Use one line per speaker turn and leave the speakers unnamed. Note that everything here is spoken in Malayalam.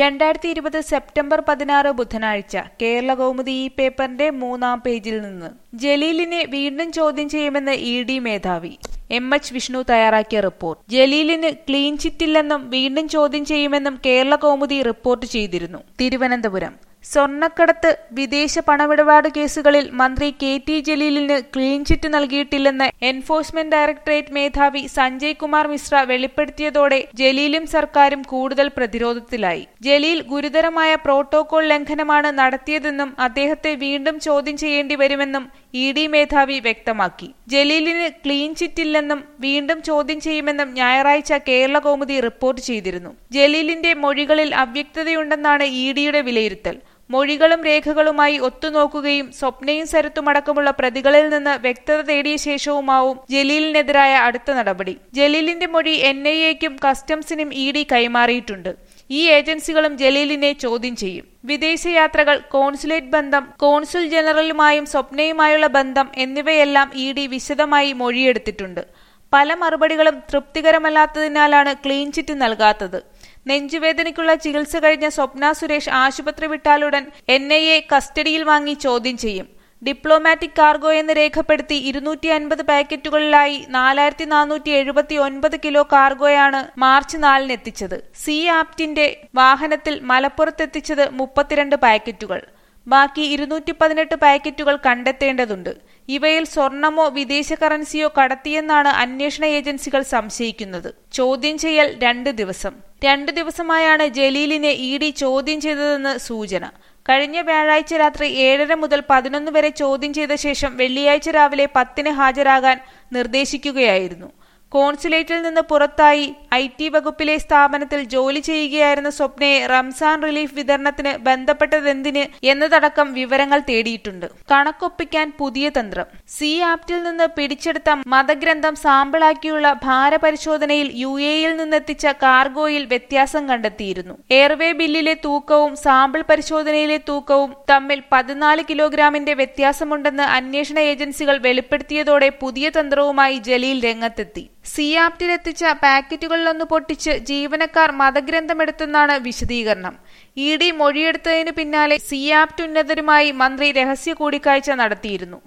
രണ്ടായിരത്തി ഇരുപത് സെപ്റ്റംബർ പതിനാറ് ബുധനാഴ്ച കേരള കൗമുദി ഈ പേപ്പറിന്റെ മൂന്നാം പേജിൽ നിന്ന് ജലീലിനെ വീണ്ടും ചോദ്യം ചെയ്യുമെന്ന് ഇ ഡി മേധാവി എം എച്ച് വിഷ്ണു തയ്യാറാക്കിയ റിപ്പോർട്ട് ജലീലിന് ക്ലീൻ ചിറ്റില്ലെന്നും വീണ്ടും ചോദ്യം ചെയ്യുമെന്നും കേരള കൗമുദി റിപ്പോർട്ട് ചെയ്തിരുന്നു തിരുവനന്തപുരം സ്വർണ്ണക്കടത്ത് വിദേശ പണമിടപാട് കേസുകളിൽ മന്ത്രി കെ ടി ജലീലിന് ക്ലീൻ ചിറ്റ് നൽകിയിട്ടില്ലെന്ന് എൻഫോഴ്സ്മെന്റ് ഡയറക്ടറേറ്റ് മേധാവി സഞ്ജയ് കുമാർ മിശ്ര വെളിപ്പെടുത്തിയതോടെ ജലീലും സർക്കാരും കൂടുതൽ പ്രതിരോധത്തിലായി ജലീൽ ഗുരുതരമായ പ്രോട്ടോകോൾ ലംഘനമാണ് നടത്തിയതെന്നും അദ്ദേഹത്തെ വീണ്ടും ചോദ്യം ചെയ്യേണ്ടി വരുമെന്നും ഇ ഡി മേധാവി വ്യക്തമാക്കി ജലീലിന് ക്ലീൻ ചിറ്റില്ലെന്നും വീണ്ടും ചോദ്യം ചെയ്യുമെന്നും ഞായറാഴ്ച കേരള കൗമുദി റിപ്പോർട്ട് ചെയ്തിരുന്നു ജലീലിന്റെ മൊഴികളിൽ അവ്യക്തതയുണ്ടെന്നാണ് ഇ ഡിയുടെ വിലയിരുത്തൽ മൊഴികളും രേഖകളുമായി ഒത്തുനോക്കുകയും സ്വപ്നയും സരത്തുമടക്കമുള്ള പ്രതികളിൽ നിന്ന് വ്യക്തത തേടിയ ശേഷവുമാവും ജലീലിനെതിരായ അടുത്ത നടപടി ജലീലിന്റെ മൊഴി എൻ ഐ എക്കും കസ്റ്റംസിനും ഇ ഡി കൈമാറിയിട്ടുണ്ട് ഈ ഏജൻസികളും ജലീലിനെ ചോദ്യം ചെയ്യും വിദേശയാത്രകൾ കോൺസുലേറ്റ് ബന്ധം കോൺസുൽ ജനറലുമായും സ്വപ്നയുമായുള്ള ബന്ധം എന്നിവയെല്ലാം ഇ ഡി വിശദമായി മൊഴിയെടുത്തിട്ടുണ്ട് പല മറുപടികളും തൃപ്തികരമല്ലാത്തതിനാലാണ് ക്ലീൻ ചിറ്റ് നൽകാത്തത് നെഞ്ചുവേദനയ്ക്കുള്ള ചികിത്സ കഴിഞ്ഞ സ്വപ്ന സുരേഷ് ആശുപത്രി വിട്ടാലുടൻ എൻ ഐ എ കസ്റ്റഡിയിൽ വാങ്ങി ചോദ്യം ചെയ്യും ഡിപ്ലോമാറ്റിക് കാർഗോ എന്ന് രേഖപ്പെടുത്തി ഇരുന്നൂറ്റി അൻപത് പാക്കറ്റുകളിലായി നാലായിരത്തി നാനൂറ്റി എഴുപത്തി ഒൻപത് കിലോ കാർഗോയാണ് മാർച്ച് നാലിന് എത്തിച്ചത് സി ആപ്റ്റിന്റെ വാഹനത്തിൽ മലപ്പുറത്തെത്തിച്ചത് മുപ്പത്തിരണ്ട് പാക്കറ്റുകൾ ബാക്കി ഇരുന്നൂറ്റി പതിനെട്ട് പാക്കറ്റുകൾ കണ്ടെത്തേണ്ടതുണ്ട് ഇവയിൽ സ്വർണമോ വിദേശ കറൻസിയോ കടത്തിയെന്നാണ് അന്വേഷണ ഏജൻസികൾ സംശയിക്കുന്നത് ചോദ്യം ചെയ്യൽ രണ്ട് ദിവസം രണ്ടു ദിവസമായാണ് ജലീലിനെ ഇ ഡി ചോദ്യം ചെയ്തതെന്ന് സൂചന കഴിഞ്ഞ വ്യാഴാഴ്ച രാത്രി ഏഴര മുതൽ പതിനൊന്ന് വരെ ചോദ്യം ചെയ്ത ശേഷം വെള്ളിയാഴ്ച രാവിലെ പത്തിന് ഹാജരാകാൻ നിർദ്ദേശിക്കുകയായിരുന്നു കോൺസുലേറ്റിൽ നിന്ന് പുറത്തായി ഐ ടി വകുപ്പിലെ സ്ഥാപനത്തിൽ ജോലി ചെയ്യുകയായിരുന്ന സ്വപ്നയെ റംസാൻ റിലീഫ് വിതരണത്തിന് ബന്ധപ്പെട്ടതെന്തിന് എന്നതടക്കം വിവരങ്ങൾ തേടിയിട്ടുണ്ട് കണക്കൊപ്പിക്കാൻ പുതിയ തന്ത്രം സി ആപ്റ്റിൽ നിന്ന് പിടിച്ചെടുത്ത മതഗ്രന്ഥം സാമ്പിളാക്കിയുള്ള ഭാരപരിശോധനയിൽ യു എയിൽ നിന്നെത്തിച്ച കാർഗോയിൽ വ്യത്യാസം കണ്ടെത്തിയിരുന്നു എയർവേ ബില്ലിലെ തൂക്കവും സാമ്പിൾ പരിശോധനയിലെ തൂക്കവും തമ്മിൽ പതിനാല് കിലോഗ്രാമിന്റെ വ്യത്യാസമുണ്ടെന്ന് അന്വേഷണ ഏജൻസികൾ വെളിപ്പെടുത്തിയതോടെ പുതിയ തന്ത്രവുമായി ജലീൽ രംഗത്തെത്തി സിയാപ്റ്റിലെത്തിച്ച പാക്കറ്റുകളിലൊന്ന് പൊട്ടിച്ച് ജീവനക്കാർ മതഗ്രന്ഥമെടുത്തെന്നാണ് വിശദീകരണം ഇ ഡി മൊഴിയെടുത്തതിനു പിന്നാലെ സിയാപ്റ്റ് ഉന്നതരുമായി മന്ത്രി രഹസ്യ കൂടിക്കാഴ്ച നടത്തിയിരുന്നു